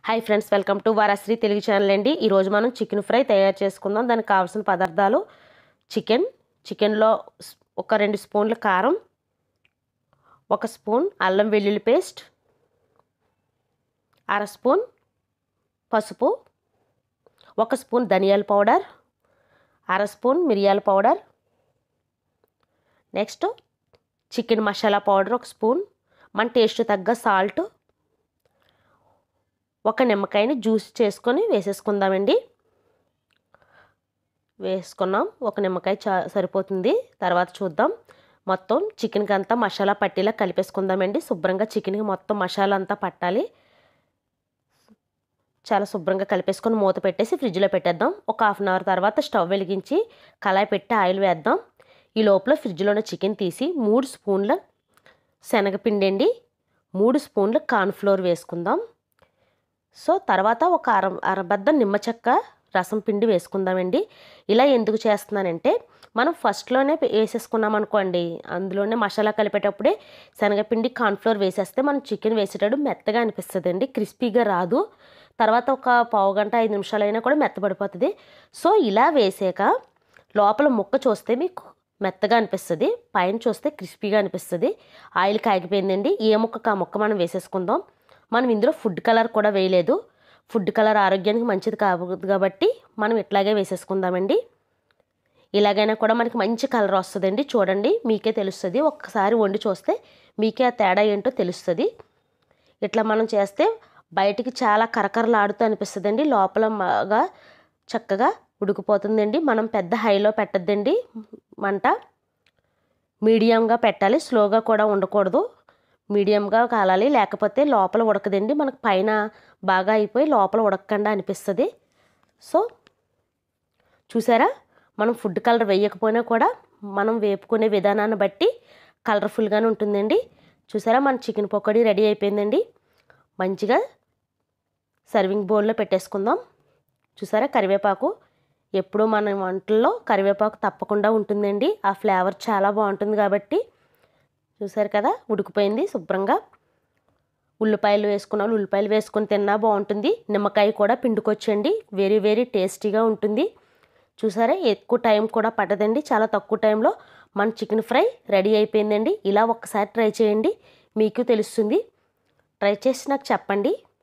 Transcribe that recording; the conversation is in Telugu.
hi friends welcome to Varasri Telugu channel అండి ఈరోజు మనం చికెన్ ఫ్రై తయారు చేసుకుందాం దానికి కావాల్సిన పదార్థాలు చికెన్ చికెన్లో స్- ఒక రెండు స్పూన్ల కారం ఒక స్పూన్ అల్లం వెల్లుల్లి పేస్ట్ అర స్పూన్ పసుపు ఒక స్పూన్ ధనియాల పౌడర్ అర స్పూన్ మిరియాల powder next chicken masala powder ఒక స్పూన్ మన టేస్ట్ తగ్గ సాల్ట్ ఒక నిమ్మకాయని జ్యూస్ చేసుకొని వేసేసుకుందామండి వేసుకున్నాం ఒక నిమ్మకాయ చా సరిపోతుంది తర్వాత చూద్దాం మొత్తం చికెన్కి అంతా మసాలా పట్టేలా కలిపేసుకుందామండి శుభ్రంగా చికెన్కి మొత్తం మసాలా అంతా పట్టాలి చాలా శుభ్రంగా కలిపేసుకొని మూత పెట్టేసి ఫ్రిడ్జ్లో పెట్టేద్దాం ఒక హాఫ్ అన్ అవర్ తర్వాత స్టవ్ వెలిగించి కళాయి పెట్టి ఆయిల్ వేద్దాం ఈ లోపల ఫ్రిడ్జ్లో ఉన్న చికెన్ తీసి మూడు స్పూన్ల శనగపిండి అండి మూడు స్పూన్ల కార్న్ఫ్లోర్ వేసుకుందాం సో తర్వాత ఒక అర అరబద్ద నిమ్మ చెక్క రసం పిండి వేసుకుందామండి ఇలా ఎందుకు చేస్తున్నానంటే మనం ఫస్ట్లోనే వేసేసుకున్నాం అనుకోండి అందులోనే మసాలా కలిపేటప్పుడే శనగపిండి కార్న్ఫ్లోర్ వేసేస్తే మనం చికెన్ వేసేటప్పుడు మెత్తగా అనిపిస్తుంది అండి క్రిస్పీగా రాదు తర్వాత ఒక పావు గంట ఐదు నిమిషాలు అయినా కూడా మెత్తబడిపోతుంది సో ఇలా వేసాక లోపల ముక్క చూస్తే మీకు మెత్తగా అనిపిస్తుంది పైన చూస్తే క్రిస్పీగా అనిపిస్తుంది ఆయిల్ కాగిపోయిందండి ఏ ముక్కకు ఆ ముక్క మనం వేసేసుకుందాం మనం ఇందులో ఫుడ్ కలర్ కూడా వేయలేదు ఫుడ్ కలర్ ఆరోగ్యానికి మంచిది కాదు కాబట్టి మనం ఇట్లాగే వేసేసుకుందామండి ఇలాగైనా కూడా మనకి మంచి కలర్ వస్తుందండి చూడండి మీకే తెలుస్తుంది ఒక్కసారి వండి చూస్తే మీకే ఆ తేడా ఏంటో తెలుస్తుంది ఇట్లా మనం చేస్తే బయటికి చాలా కరకరలాడుతూ అనిపిస్తుందండి లోపల బాగా చక్కగా ఉడికిపోతుందండి మనం పెద్ద హైలో పెట్టద్దండి మంట మీడియంగా పెట్టాలి స్లోగా కూడా ఉండకూడదు మీడియంగా కాలాలి లేకపోతే లోపల ఉడకదండి మనకు పైన బాగా అయిపోయి లోపల ఉడకకుండా అనిపిస్తుంది సో చూసారా మనం ఫుడ్ కలర్ వేయకపోయినా కూడా మనం వేపుకునే విధానాన్ని బట్టి కలర్ఫుల్గానే ఉంటుందండి చూసారా మన చికెన్ పకోడీ రెడీ అయిపోయిందండి మంచిగా సర్వింగ్ బౌల్లో పెట్టేసుకుందాం చూసారా కరివేపాకు ఎప్పుడూ మన వంటల్లో కరివేపాకు తప్పకుండా ఉంటుందండి ఆ ఫ్లేవర్ చాలా బాగుంటుంది కాబట్టి చూసారు కదా ఉడికిపోయింది శుభ్రంగా ఉల్లిపాయలు వేసుకున్న వాళ్ళు ఉల్లిపాయలు వేసుకొని తిన్నా బాగుంటుంది నిమ్మకాయ కూడా పిండుకొచ్చండి వెరీ వెరీ టేస్టీగా ఉంటుంది చూసారా ఎక్కువ టైం కూడా పట్టదండి చాలా తక్కువ టైంలో మన చికెన్ ఫ్రై రెడీ అయిపోయిందండి ఇలా ఒక్కసారి ట్రై చేయండి మీకు తెలుస్తుంది ట్రై చేసి నాకు చెప్పండి